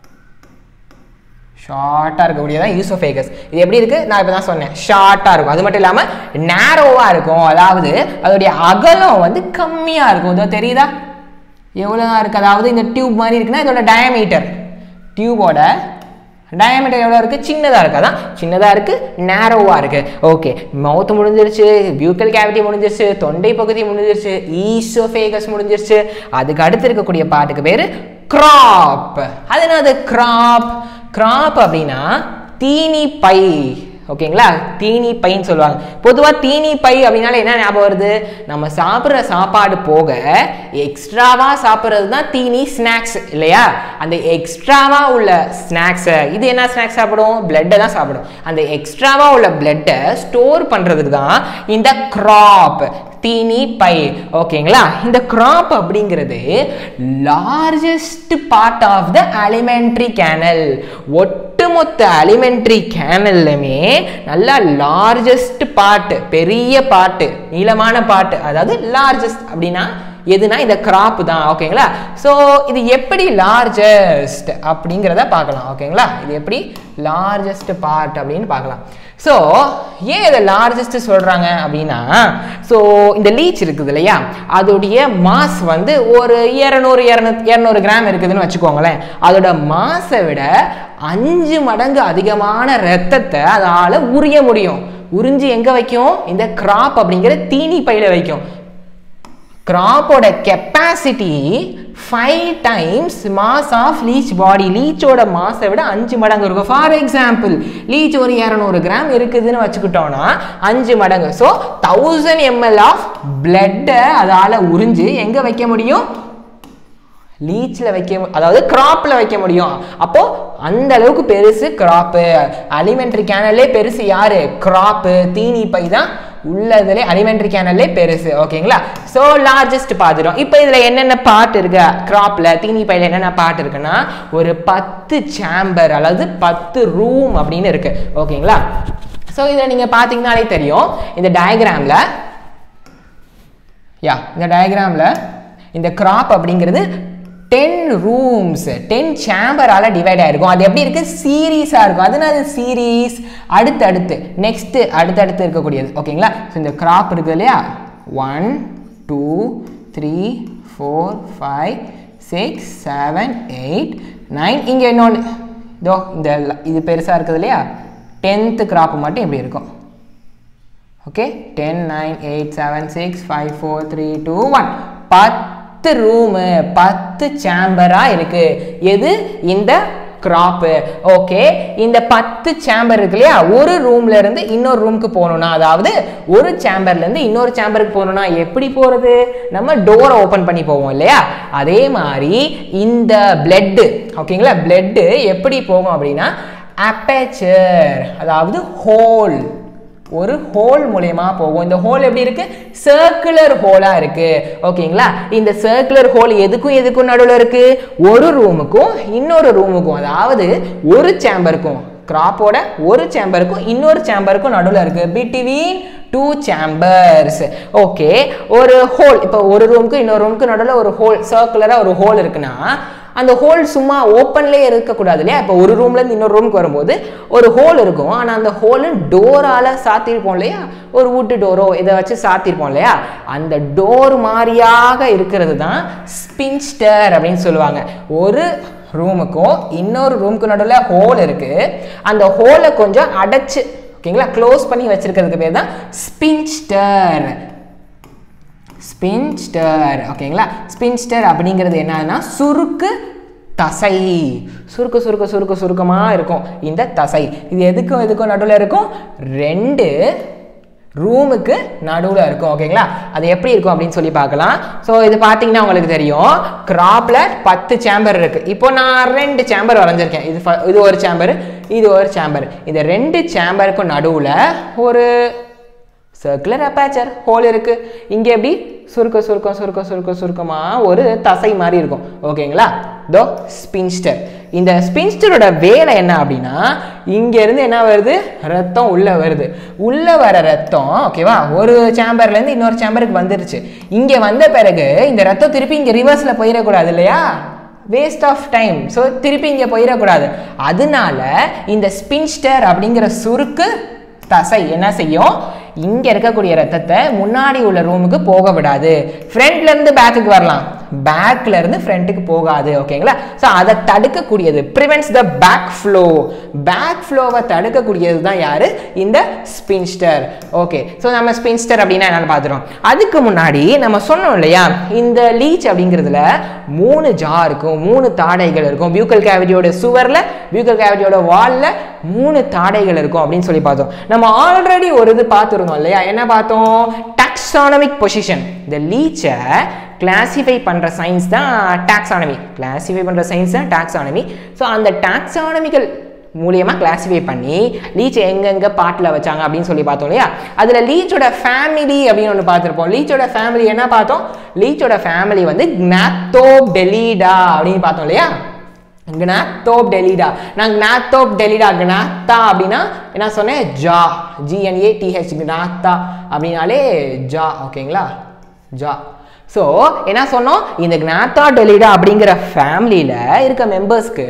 ஷார்ட்டாக இருக்கக்கூடியதான் யூசோஃபேகஸ் இது எப்படி இருக்குது நான் இப்போ தான் சொன்னேன் ஷார்ட்டாக இருக்கும் அது மட்டும் இல்லாமல் நேரோவாக இருக்கும் அதாவது அதோடைய அகலம் வந்து கம்மியாக இருக்கும் இதோ தெரியுதா எவ்வளோ தான் இருக்குது அதாவது இந்த டியூப் மாதிரி இருக்குன்னா இதோட டயமீட்டர் டியூபோட டயமீட்டர் எவ்வளோ இருக்குது சின்னதாக இருக்குது அதான் சின்னதாக இருக்குது நேரோவாக இருக்குது ஓகே மவுத்து முடிஞ்சிருச்சு பியூக்கல் கேவிட்டி முடிஞ்சிருச்சு தொண்டை பகுதி முடிஞ்சிருச்சு ஈசோஃபேகஸ் முடிஞ்சிருச்சு அதுக்கு அடுத்து இருக்கக்கூடிய பாட்டுக்கு பேர் கிராப் அது என்னது கிராப் கிராப் அப்படின்னா தீனி பை ஓகேங்களா தீனி பைன்னு சொல்லுவாங்க பொதுவாக தீனி பை அப்படின்னால என்ன ஞாபகம் வருது நம்ம சாப்பிட்ற சாப்பாடு போக எக்ஸ்ட்ராவாக சாப்பிட்றது தான் தீனி ஸ்நாக்ஸ் இல்லையா அந்த எக்ஸ்ட்ராவாக உள்ள ஸ்நாக்ஸை இது என்ன ஸ்நாக்ஸ் சாப்பிடும் பிளட்டை தான் சாப்பிடும் அந்த எக்ஸ்ட்ராவாக உள்ள பிளட்டை ஸ்டோர் பண்ணுறதுக்கு தான் இந்த கிராப் தீனி பை ஓகேங்களா இந்த கிராப் அப்படிங்கிறது largest part of the alimentary canal ஒட்டுமொத்த அலிமெண்ட்ரி கேனல்லுமே நல்லா லார்ஜஸ்ட் பார்ட் பெரிய பாட்டு நீளமான பாட்டு அதாவது லார்ஜஸ்ட் அப்படின்னா எதுனா இந்த கிராப் தான் ஓகேங்களா ஸோ இது எப்படி லார்ஜஸ்ட் அப்படிங்கிறத பார்க்கலாம் ஓகேங்களா இது எப்படி லார்ஜஸ்ட் பார்ட் அப்படின்னு பார்க்கலாம் ஸோ ஏன் இதை லார்ஜஸ்ட் சொல்கிறாங்க அப்படின்னா ஸோ இந்த லீச் இருக்குது இல்லையா அதோடைய மாஸ் வந்து ஒரு இரநூறு இரநூத்தி இரநூறு கிராம் இருக்குதுன்னு வச்சுக்கோங்களேன் அதோட மாஸை விட அஞ்சு மடங்கு அதிகமான ரத்தத்தை அதால் உரிய முடியும் உறிஞ்சி எங்கே வைக்கும் இந்த கிராப் அப்படிங்கிற தீனி பையில வைக்கும் கிராப்போட capacity five times mass of leech body லீச்சோட மாஸை விட அஞ்சு மடங்கு இருக்கும் ஃபார் எக்ஸாம்பிள் லீச் ஒரு இரநூறு கிராம் இருக்குதுன்னு வச்சுக்கிட்டோம்னா அஞ்சு மடங்கு ஸோ தௌசண்ட் எம்எல் ஆஃப் பிளட்டை அதால் உறிஞ்சு எங்கே வைக்க முடியும் லீச்சில் வைக்க மு- அதாவது கிராப்பில் வைக்க முடியும் அப்போ அந்த அளவுக்கு பெருசு கிராப்பு அலிமெண்ட்ரி கேனல்லே பெருசு யாரு கிராப்பு தீனி பை தான் உள்ளதுலே அலிமெண்ட்ரி கேனல்லே பெருசு ஓகேங்களா ஸோ லார்ஜஸ்ட் பார்த்துட்டோம் இப்போ இதில் என்னென்ன பார்ட் இருக்கு கிராப்பில் தீனி பையில் என்னென்ன பார்ட் இருக்குன்னா ஒரு பத்து சேம்பர் அதாவது பத்து ரூம் அப்படின்னு இருக்கு ஓகேங்களா ஸோ இதில் நீங்கள் பார்த்தீங்கனாலே தெரியும் இந்த டயக்ராமில் யா இந்த டயக்ராமில் இந்த கிராப் அப்படிங்கிறது டென் ரூம்ஸ் டென் சேம்பரால் டிவைட் ஆயிருக்கும் அது எப்படி இருக்கு சீரீஸாக இருக்கும் அதனால சீரீஸ் அடுத்தடுத்து நெக்ஸ்ட் அடுத்தடுத்து இருக்கக்கூடியது ஓகேங்களா ஸோ இந்த கிராப் இருக்கு இல்லையா one two three four five six seven eight nine இங்கே இன்னொன்று இதோ இந்த ல- இது பெருசாக இருக்குது இல்லையா டென்த்து கிராப் மட்டும் இப்படி இருக்கும் okay ten nine eight seven six five four three two one பத்து ரூமு பத்து சேம்பராக இருக்கு எது இந்த கிராப்பு ஓகே இந்த பத்து சேம்பர் இருக்கு இல்லையா ஒரு ரூம்ல இருந்து இன்னொரு ரூமுக்கு போகணும்னா அதாவது ஒரு சேம்பர்ல இருந்து இன்னொரு சேம்பருக்கு போகணும்னா எப்படி போறது நம்ம டோரை ஓபன் பண்ணி போவோம் இல்லையா அதே மாதிரி இந்த பிளட்டு ஓகேங்களா பிளட்டு எப்படி போகும் அப்படின்னா அப்பேச்சர் அதாவது ஹோல் ஒரு ஹோல் மூலயமா போகும் இந்த ஹோல் எப்படி இருக்கு சர்க்குலர் ஹோலா இருக்கு ஓகேங்களா இந்த சர்க்குலர் ஹோல் எதுக்கும் எதுக்கும் நடுவில் இருக்கு ஒரு ரூமுக்கும் இன்னொரு ரூமுக்கும் அதாவது ஒரு சேம்பருக்கும் கிராப்போட ஒரு சேம்பருக்கும் இன்னொரு சேம்பருக்கும் நடுவில் இருக்கு பிட்வீன் டூ சேம்பர்ஸ் ஓகே ஒரு ஹோல் இப்போ ஒரு ரூமுக்கு இன்னொரு ரூமுக்கு நடுவில் ஒரு ஹோல் சர்க்குலராக ஒரு ஹோல் இருக்குன்னா அந்த ஹோல் சும்மா ஓப்பன்லேயே இருக்கக்கூடாது இல்லையா இப்போ ஒரு ரூம்லேருந்து இன்னொரு ரூமுக்கு வரும்போது ஒரு ஹோல் இருக்கும் ஆனால் அந்த ஹோலு டோரால் சாத்திருப்போம் இல்லையா ஒரு வுட்டு டோரோ இதை வச்சு சாத்திருப்போம் இல்லையா அந்த டோர் மாதிரியாக இருக்கிறது தான் ஸ்பின்ஸ்டர் அப்படின்னு சொல்லுவாங்க ஒரு ரூமுக்கும் இன்னொரு ரூமுக்கு நடுவில் ஹோல் இருக்குது அந்த ஹோலை கொஞ்சம் அடைச்சு ஓகேங்களா க்ளோஸ் பண்ணி வச்சிருக்கிறதுக்கு பேர் தான் ஸ்பின்ஸ்டர் ஸ்பின்ஸ்டர் ஓகேங்களா ஸ்பின்ஸ்டர் அப்படிங்கிறது என்னன்னா சுருக்கு தசை சுருக்க சுருக்க சுருக்க சுருக்கமாக இருக்கும் இந்த தசை இது எதுக்கும் எதுக்கும் நடுவில் இருக்கும் ரெண்டு ரூமுக்கு நடுவில் இருக்கும் ஓகேங்களா அது எப்படி இருக்கும் அப்படின்னு சொல்லி பார்க்கலாம் ஸோ இது பார்த்தீங்கன்னா உங்களுக்கு தெரியும் கிராப்பில் பத்து சேம்பர் இருக்குது இப்போ நான் ரெண்டு சேம்பர் வரைஞ்சிருக்கேன் இது ஃப- இது ஒரு சேம்பர் இது ஒரு சேம்பர் இந்த ரெண்டு சேம்பருக்கும் நடுவில் ஒரு சர்க்குலர் அப்பாச்சர் ஹோல் இருக்கு இங்க எப்படி சுருக்க சுருக்கம் சுருக்க சுருக்க சுருக்கமா ஒரு தசை மாதிரி இருக்கும் ஓகேங்களா தோ ஸ்பின்ஸ்டர் இந்த ஸ்பின்ஸ்டரோட வேலை என்ன அப்படின்னா இங்க இருந்து என்ன வருது ரத்தம் உள்ள வருது உள்ள வர ரத்தம் ஓகேவா ஒரு சேம்பர்ல இருந்து இன்னொரு சேம்பருக்கு வந்துருச்சு இங்க வந்த பிறகு இந்த ரத்தம் திருப்பி இங்க ரிவர்ஸ்ல போயிடக்கூடாது இல்லையா வேஸ்ட் ஆஃப் டைம் ஸோ திருப்பி இங்கே போயிடக்கூடாது அதனால இந்த ஸ்பின்ஸ்டர் அப்படிங்கிற சுருக்கு தசை என்ன செய்யும் இங்க இருக்கக்கூடிய ரத்தத்தை முன்னாடி உள்ள ரூமுக்கு போக விடாது ஃப்ரண்ட்ல இருந்து பேக்குக்கு வரலாம் பேக்ல இருந்து ஃப்ரண்ட்டுக்கு போகாது ஓகேங்களா ஸோ அதை தடுக்கக்கூடியது prevents the back flow back ஃப்ளோவை தடுக்கக்கூடியது தான் யாரு இந்த ஸ்பின்ஸ்டர் ஓகே ஸோ நம்ம ஸ்பின்ஸ்டர் அப்படின்னா என்னன்னு பார்த்துறோம் அதுக்கு முன்னாடி நம்ம சொன்னோம் இல்லையா இந்த லீச் அப்படிங்கிறதுல மூணு ஜா இருக்கும் மூணு தாடைகள் இருக்கும் பியூக்கல் கேவிட்டியோட சுவர்ல பியூக்கல் கேவிட்டியோட வால்ல மூணு தாடைகள் இருக்கும் அப்படின்னு சொல்லி பார்த்தோம் நம்ம ஆல்ரெடி ஒரு இது பார்த்துருந்தோம் இல்லையா என்ன பார்த்தோம் டாக்ஸானமிக் பொசிஷன் இந்த லீச்சை கிளாசிஃபை பண்ணுற சயின்ஸ் தான் டாக்ஸானமி கிளாசிஃபை பண்ணுற சயின்ஸ் தான் டாக்ஸானமி ஸோ அந்த டாக்ஸானமிக்கல் மூலியமாக கிளாசிஃபை பண்ணி லீச் எங்கெங்க பாட்டில் வச்சாங்க அப்படின்னு சொல்லி பார்த்தோம் இல்லையா அதில் லீச்சோட ஃபேமிலி அப்படின்னு ஒன்று பார்த்துருப்போம் லீச்சோட ஃபேமிலி என்ன பார்த்தோம் லீச்சோட ஃபேமிலி வந்து க்னாத்தோப் டெலிடா அப்படின்னு பார்த்தோம் இல்லையா க்னாத்தோப் டெலிடா நான் க்னாத்தோப் டெலிடா க்னாத்தா அப்படின்னா என்ன சொன்னேன் ஜா ஜிஎன்ஏ டிஹெச் க்னாத்தா அப்படின்னாலே ஜா ஓகேங்களா ஜா ஸோ என்ன சொன்னோம் இந்த க்னாத்தா டெலிடா அப்படிங்கிற ஃபேமிலியில் இருக்க மெம்பர்ஸ்க்கு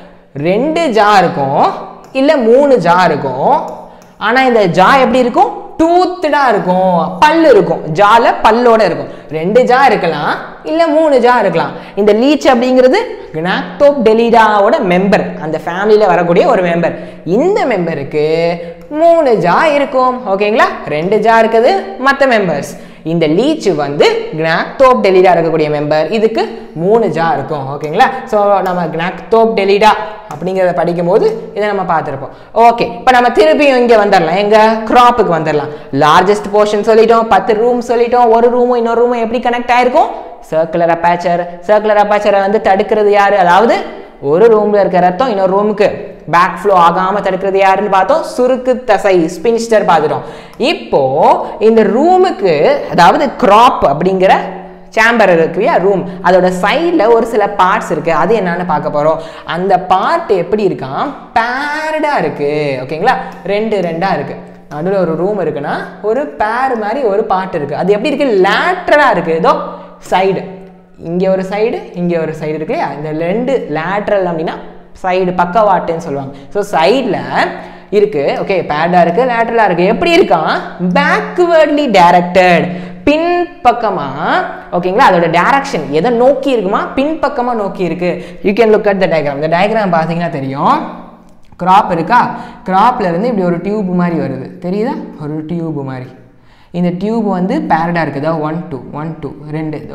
ரெண்டு ஜா இருக்கும் இல்லை மூணு ஜா இருக்கும் ஆனால் இந்த ஜா எப்படி இருக்கும் டூத்தடா இருக்கும் பல்லு இருக்கும் ஜால பல்லோட இருக்கும் ரெண்டு ஜா இருக்கலாம் இல்ல மூணு ஜா இருக்கலாம் இந்த லீச் அப்படிங்கிறது க்னாக்டோப் டெலிடாவோட மெம்பர் அந்த ஃபேமிலியில வரக்கூடிய ஒரு மெம்பர் இந்த மெம்பருக்கு மூணு ஜா இருக்கும் ஓகேங்களா ரெண்டு ஜா இருக்குது மற்ற மெம்பர்ஸ் இந்த லீச் வந்து க்னாக்டோப் டெலிடா இருக்கக்கூடிய மெம்பர் இதுக்கு மூணு ஜா இருக்கும் ஓகேங்களா ஸோ நம்ம க்னாக்டோப் டெலிடா அப்படிங்கிறத படிக்கும்போது இதை நம்ம பார்த்துருப்போம் ஓகே இப்போ நம்ம திருப்பியும் இங்கே வந்துடலாம் எங்கள் க்ராப்புக்கு வந்துடலாம் லார்ஜஸ்ட் போர்ஷன் சொல்லிட்டோம் பத்து ரூம் சொல்லிட்டோம் ஒரு ரூமும் இன்னொரு ரூமும் எப்படி கனெக்ட் ஆயிருக்கும் சர்க்குலர் அப்பாச்சர் சர்க்குலர் அப்பாச்சரை வந்து தடுக்கிறது யாரு அதாவது ஒரு ரூம்ல இருக்க ரத்தம் இன்னொரு ரூமுக்கு பேக் ஃப்ளோ ஆகாம தடுக்கிறது யாருன்னு பார்த்தோம் சுருக்கு தசை ஸ்பின்ஸ்டர் பார்த்துட்டோம் இப்போ இந்த ரூமுக்கு அதாவது கிராப் அப்படிங்கிற சேம்பர் இருக்குல்லையா ரூம் அதோட சைடில் ஒரு சில பார்ட்ஸ் இருக்குது அது என்னன்னு பார்க்க போகிறோம் அந்த பார்ட் எப்படி இருக்கான் பேர்டாக இருக்குது ஓகேங்களா ரெண்டு ரெண்டாக இருக்குது நடுவில் ஒரு ரூம் இருக்குன்னா ஒரு பேர் மாதிரி ஒரு பார்ட் இருக்குது அது எப்படி இருக்குது லேட்ரலாக இருக்குது ஏதோ சைடு இங்கே ஒரு சைடு இங்கே ஒரு சைடு இருக்கு இல்லையா இந்த ரெண்டு லேட்ரல் அப்படின்னா சைடு பக்கவாட்டுன்னு சொல்லுவாங்க ஸோ சைடில் இருக்கு ஓகே பேடாக இருக்கு லேட்ரலாக இருக்கு எப்படி இருக்கான் பேக்வேர்ட்லி டைரக்டட் பின் பக்கமா ஓகேங்களா அதோட டைரக்ஷன் எதை நோக்கி இருக்குமா பின் பக்கமா நோக்கி இருக்கு you can look at the diagram இந்த டயக்ராம் பார்த்தீங்கன்னா தெரியும் கிராப் இருக்கா கிராப்ல இருந்து இப்படி ஒரு டியூப் மாதிரி வருது தெரியுதா ஒரு டியூப் மாதிரி இந்த டியூப் வந்து பேரடாக இருக்குதா ஒன் டூ ஒன் டூ ரெண்டு இதோ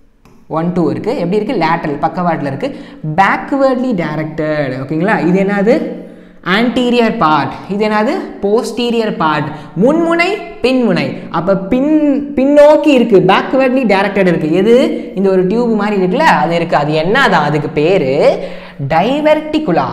ஒன் டூ இருக்குது எப்படி இருக்குது லேட்டரல் பக்கவாட்டில் இருக்குது பேக்வேர்ட்லி டைரக்டட் ஓகேங்களா இது என்னது ஆன்டீரியர் பார்ட் இது என்னது போஸ்டீரியர் பார்ட் முன்முனை பின்முனை அப்போ பின் பின்னோக்கி இருக்குது பேக்வேர்ட்லி டைரக்டட் இருக்குது எது இந்த ஒரு டியூப் மாதிரி இருக்குல்ல அது இருக்குது அது என்னதான் அதுக்கு பேர் டைவர்டிகுலா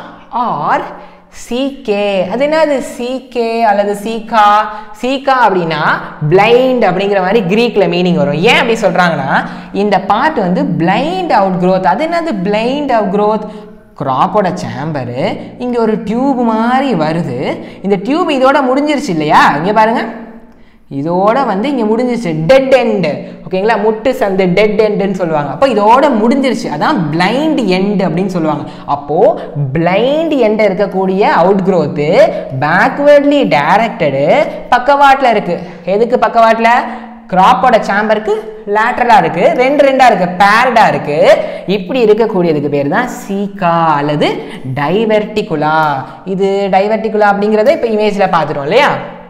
ஆர் சிகே அது என்னது சிகே அல்லது சீகா சீகா அப்படின்னா பிளைண்ட் அப்படிங்கிற மாதிரி கிரீக்ல மீனிங் வரும் ஏன் அப்படி சொல்றாங்கன்னா இந்த பார்ட் வந்து பிளைண்ட் அவுட் growth அது என்னது பிளைண்ட் அவுட் growth கிராப்போட சேம்பரு இங்கே ஒரு டியூப் மாதிரி வருது இந்த டியூப் இதோட முடிஞ்சிருச்சு இல்லையா இங்கே பாருங்க இதோட வந்து இங்கே முடிஞ்சிருச்சு டெட் எண்டு ஓகேங்களா முட்டு சந்து டெட் எண்டுன்னு சொல்லுவாங்க அப்போ இதோட முடிஞ்சிருச்சு அதான் பிளைண்ட் எண்ட் அப்படின்னு சொல்லுவாங்க அப்போது பிளைண்ட் எண்ட் இருக்கக்கூடிய அவுட் growth பேக்வேர்ட்லி டைரக்டடு பக்கவாட்டில் இருக்குது எதுக்கு பக்கவாட்டில் கிராப்போட சாம்பருக்கு லேட்டரலாக இருக்குது ரெண்டு ரெண்டாக இருக்குது பேரடாக இருக்குது இப்படி இருக்கக்கூடியதுக்கு பேர் தான் சீகா அல்லது டைவர்டிகுலா இது டைவர்டிகுலா அப்படிங்கிறத இப்போ இமேஜில் பார்த்துட்டோம் இல்லையா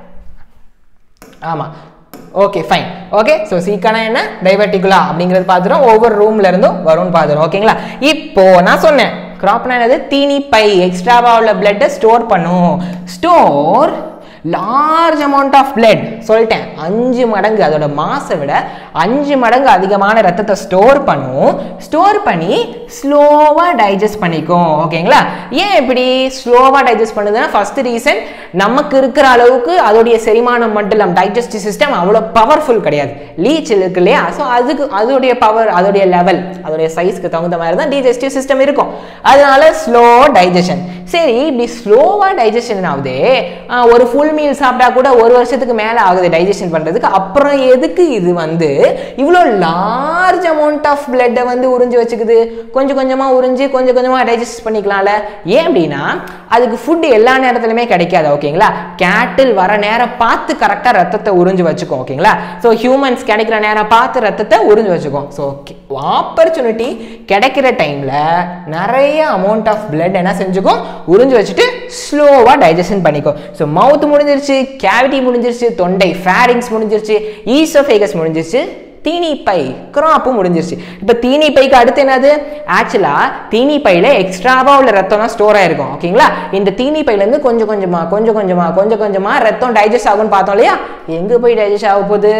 ஆமாம் ஓகே ஃபைன் ஓகே ஸோ சீக்கானா என்ன டைவர்டிகுலா அப்படிங்கிறது பார்த்துட்டோம் ஒவ்வொரு ரூம்ல இருந்தும் வரும்னு பார்த்துட்டோம் ஓகேங்களா இப்போ நான் சொன்னேன் கிராப்னா என்னது தீனி பை எக்ஸ்ட்ராவா உள்ள பிளட்டை ஸ்டோர் பண்ணும் store large amount of blood சொல்லிட்டேன் அஞ்சு மடங்கு அதோட மாசை விட அஞ்சு மடங்கு அதிகமான ரத்தத்தை ஸ்டோர் பண்ணும் ஸ்டோர் பண்ணி ஸ்லோவாக டைஜஸ்ட் பண்ணிக்கும் ஓகேங்களா ஏன் இப்படி ஸ்லோவாக டைஜஸ்ட் பண்ணுதுன்னா ஃபர்ஸ்ட் ரீசன் நமக்கு இருக்கிற அளவுக்கு அதோடைய செரிமானம் மட்டும் இல்லாமல் டைஜஸ்டிவ் சிஸ்டம் அவ்வளோ பவர்ஃபுல் கிடையாது லீச் இருக்கு இல்லையா ஸோ அதுக்கு அதோடைய பவர் அதோடைய லெவல் அதோடைய சைஸ்க்கு தகுந்த மாதிரி தான் டைஜஸ்டிவ் சிஸ்டம் இருக்கும் அதனால ஸ்லோ டைஜஷன் சரி இப்படி ஸ்லோவாக டைஜஷன் ஆகுது ஆஹ் ஒரு ஃபுல் மீல் சாப்பிட்டா கூட ஒரு வருஷத்துக்கு மேலே ஆகுது டைஜஷன் பண்ணுறதுக்கு அப்புறம் எதுக்கு இது வந்து இவ்வளோ லார்ஜ் அமௌண்ட் ஆஃப் பிளட்டை வந்து உறிஞ்சு வச்சுக்குது கொஞ்சம் கொஞ்சமாக உறிஞ்சு கொஞ்சம் கொஞ்சமாக டைஜஸ்ட் பண்ணிக்கலாம்ல ஏன் அப்படின்னா அதுக்கு ஃபுட் எல்லா நேரத்துலையுமே கிடைக்காது ஓகேங்களா கேட்டில் வர நேரம் பார்த்து கரெக்டாக ரத்தத்தை உறிஞ்சு வச்சுக்கோம் ஓகேங்களா ஸோ ஹியூமன்ஸ் கிடைக்கிற நேரம் பார்த்து ரத்தத்தை உறிஞ்சு வச்சுக்கோம் ஸோ ஆப்பர்ச்சுனிட்டி கிடைக்கிற டைமில் நிறைய அமௌண்ட் ஆஃப் blood என்ன செஞ்சுக்கும் உறிஞ்சு வச்சுட்டு ஸ்லோவாக டைஜஷன் பண்ணிக்கும் ஸோ மவுத் முடிஞ்சிருச்சு கேவிட்டி முடிஞ்சிருச்சு தொண்டை ஃபேரிங்ஸ் முடிஞ்சிருச்சு ஈசோஃபேகஸ் முடிஞ்சிருச்சு தீனி பை கிராப்பும் முடிஞ்சிருச்சு இப்போ தீனி பைக்கு அடுத்து என்னது ஆக்சுவலாக தீனி பையில் எக்ஸ்ட்ராவாக உள்ள ரத்தம்லாம் ஸ்டோர் ஆயிருக்கும் ஓகேங்களா இந்த தீனி பையிலேருந்து கொஞ்சம் கொஞ்சமாக கொஞ்சம் கொஞ்சமாக கொஞ்சம் கொஞ்சமாக ரத்தம் டைஜஸ்ட் ஆகும்னு பார்த்தோம் இல்லையா எங்கே போய் டைஜஸ்ட் ஆக போகுது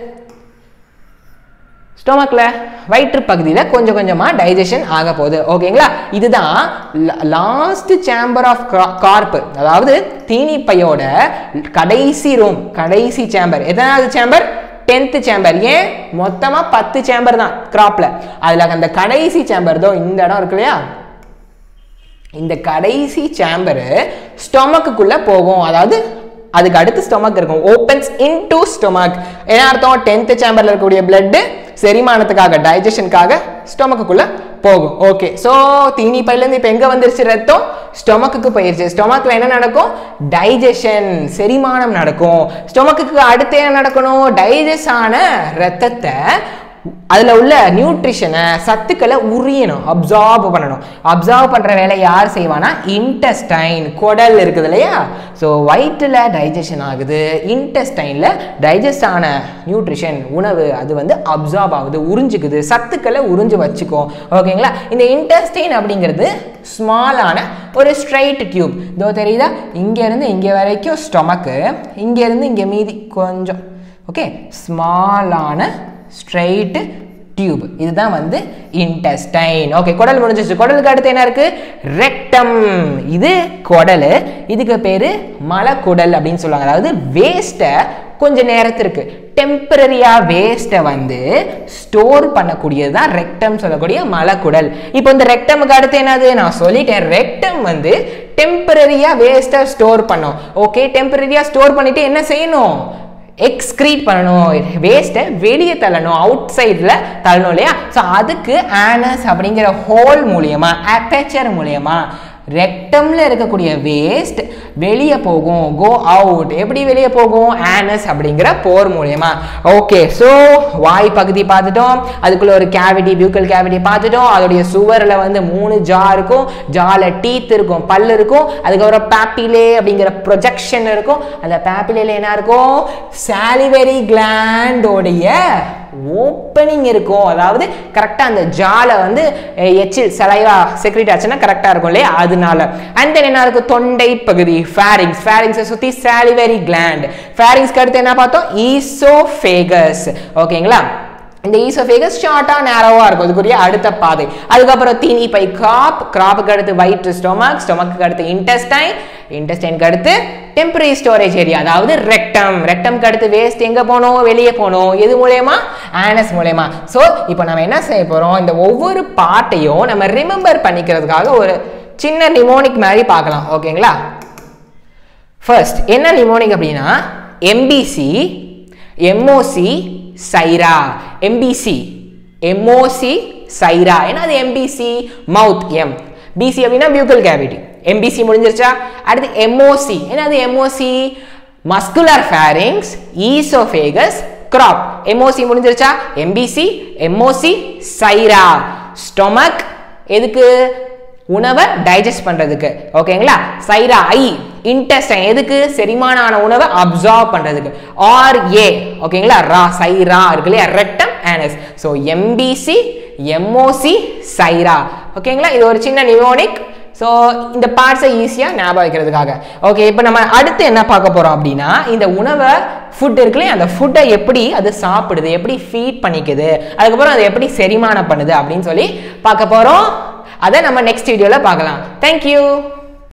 ஸ்டொமக்கில் வயிற்று பகுதியில் கொஞ்சம் கொஞ்சமாக டைஜஷன் ஆக போகுது ஓகேங்களா இதுதான் லாஸ்ட் சேம்பர் ஆஃப் கார்ப் அதாவது தீனி பையோட கடைசி ரூம் கடைசி சேம்பர் எதனாவது சேம்பர் டென்த்து சேம்பர் ஏன் மொத்தமாக பத்து சேம்பர் தான் கிராப்பில் அதில் அந்த கடைசி சேம்பர் தோ இந்த இடம் இருக்கு இல்லையா இந்த கடைசி சேம்பரு ஸ்டொமக்குள்ள போகும் அதாவது அதுக்கு அடுத்து ஸ்டொமக் இருக்கும் ஓப்பன்ஸ் இன் டு ஸ்டொமக் என்ன அர்த்தம் டென்த் சேம்பர்ல இருக்கக்கூடிய பிளட் செரிமானத்துக்காக டைஜஷனுக்காக ஸ்டொமக்குள்ள போகும் ஓகே ஸோ தீனி பையிலேருந்து இப்போ எங்கே வந்துருச்சு ரத்தம் ஸ்டொமக்குக்கு போயிருச்சு ஸ்டொமக்கில் என்ன நடக்கும் டைஜஷன் செரிமானம் நடக்கும் ஸ்டொமக்குக்கு அடுத்து என்ன நடக்கணும் டைஜஸ்ட் ஆன ரத்தத்தை அதில் உள்ள நியூட்ரிஷனை சத்துக்களை உரியணும் அப்சார்ப் பண்ணணும் அப்சார்ப் பண்ணுற வேலை யார் செய்வானா இன்டெஸ்டைன் குடல் இருக்குது இல்லையா ஸோ வயிற்றில் டைஜஷன் ஆகுது இன்டெஸ்டைனில் டைஜஸ்ட் ஆன நியூட்ரிஷன் உணவு அது வந்து அப்சார்ப் ஆகுது உறிஞ்சிக்குது சத்துக்களை உறிஞ்சு வச்சுக்கும் ஓகேங்களா இந்த இன்டெஸ்டைன் அப்படிங்கிறது ஸ்மாலான ஒரு ஸ்ட்ரைட் டியூப் இதோ தெரியுதா இங்கேருந்து இங்கே வரைக்கும் ஸ்டொமக்கு இங்கேருந்து இங்கே மீதி கொஞ்சம் ஓகே ஸ்மாலான ஸ்ட்ரைட் டியூப் இதுதான் வந்து இன்டெஸ்டைன் ஓகே குடல் முடிஞ்சிச்சு குடலுக்கு அடுத்து என்ன இருக்கு ரெக்டம் இது குடல் இதுக்கு பேரு மலக்குடல் அப்படின்னு சொல்லுவாங்க அதாவது வேஸ்ட்டை கொஞ்ச நேரத்திற்கு டெம்பரரியா வேஸ்ட்டை வந்து ஸ்டோர் பண்ணக்கூடியது தான் ரெக்டம் சொல்லக்கூடிய மலக்குடல் இப்போ இந்த ரெக்டமுக்கு அடுத்து என்னது நான் சொல்லிட்டேன் ரெக்டம் வந்து டெம்பரரியா வேஸ்ட்டை ஸ்டோர் பண்ணும் ஓகே டெம்பரரியா ஸ்டோர் பண்ணிட்டு என்ன செய்யணும் எக்ஸ்க்ரீட் பண்ணணும் வேஸ்ட்டை வெளியே தள்ளணும் அவுட் சைடில் தள்ளணும் இல்லையா ஸோ அதுக்கு ஆனஸ் அப்படிங்கிற ஹோல் மூலியமா அப்பேச்சர் மூலியமா ரெக்டம்ல இருக்கக்கூடிய வேஸ்ட் வெளியே போகும் கோ அவுட் எப்படி வெளியே போகும் ஆனஸ் அப்படிங்கிற போர் மூலியமா ஓகே ஸோ வாய் பகுதி பார்த்துட்டோம் அதுக்குள்ள ஒரு கேவிட்டி பியூக்கல் கேவிட்டி பார்த்துட்டோம் அதோடைய சுவரில் வந்து மூணு ஜா இருக்கும் ஜால டீத் இருக்கும் பல் இருக்கும் அதுக்கப்புறம் பேப்பிலே அப்படிங்கிற ப்ரொஜெக்ஷன் இருக்கும் அந்த பேப்பிலேல என்ன இருக்கும் சாலிவரி கிளாண்டோடைய ஓப்பனிங் இருக்கும் அதாவது கரெக்டாக அந்த ஜால வந்து அஹ், எச்சில் சலைவா செக்ரிட் ஆச்சுன்னா கரெக்டாக இருக்கும் இல்லையா அதனால அண்ட் தென் என்ன இருக்கும் தொண்டை பகுதி ஃபேரிங்ஸ் ஃபேரிங்ஸை சுற்றி சாலிவரி கிளாண்ட் ஃபேரிங்ஸ்க்கு அடுத்து என்ன பார்த்தோம் ஈசோஃபேகஸ் ஓகேங்களா இந்த ஈசோஃபேகஸ் ஷார்ட்டாக நேரோவாக இருக்கும் இதுக்குரிய அடுத்த பாதை அதுக்கப்புறம் தீனி பை கிராப் கிராப்புக்கு அடுத்து வயிற்று ஸ்டொமக் ஸ்டொமக்கு அடுத்து இன்டெஸ்டைன் இன்டெஸ்டைனுக்கு அடுத்து டெம்பரரி ஸ்டோரேஜ் ஏரியா அதாவது ரெக்டம் ரெக்டம்க்கு அடுத்து வேஸ்ட் எங்கே போகணும் வெளியே போகணும் எது மூலயமா ஆனஸ் மூலயமா ஸோ இப்போ நம்ம என்ன செய்ய போகிறோம் இந்த ஒவ்வொரு பாட்டையும் நம்ம ரிமெம்பர் பண்ணிக்கிறதுக்காக ஒரு சின்ன நிமோனிக் மாதிரி பார்க்கலாம் ஓகேங்களா ஃபர்ஸ்ட் என்ன நிமோனிக் அப்படின்னா எம்பிசி எம்ஓசி சைரா எம்பிசி எம்ஓசி சைரா ஏன்னா அது எம்பிசி மவுத் எம் பிசி அப்படின்னா பியூக்கல் கேவிட்டி எம்பிசி முடிஞ்சிருச்சா அடுத்து எம்ஓசி என்னது MOC muscular pharynx oesophagus crop MOC முடிஞ்சிருச்சா எம்பிசி எம்ஓசி சைரா ஸ்டொமக் எதுக்கு உணவை டைஜஸ்ட் பண்றதுக்கு ஓகேங்களா சைரா ஐ இன்டெஸ்டைன் எதுக்கு செரிமான ஆன உணவை அப்சார்ப் பண்றதுக்கு ஆர் ஏ ஓகேங்களா ரா சைரா இருக்கு இல்லையா rectum anus so MBC MOC சைரா ஓகேங்களா இது ஒரு சின்ன நிமோனிக் ஸோ இந்த பார்ட்ஸை ஈஸியாக ஞாபகம் வைக்கிறதுக்காக ஓகே இப்போ நம்ம அடுத்து என்ன பார்க்க போகிறோம் அப்படின்னா இந்த உணவை ஃபுட் இருக்குல்லையே அந்த ஃபுட்டை எப்படி அது சாப்பிடுது எப்படி ஃபீட் பண்ணிக்குது அதுக்கப்புறம் அது எப்படி செரிமானம் பண்ணுது அப்படின்னு சொல்லி பார்க்க போகிறோம் அதை நம்ம நெக்ஸ்ட் வீடியோவில் பார்க்கலாம் தேங்க்யூ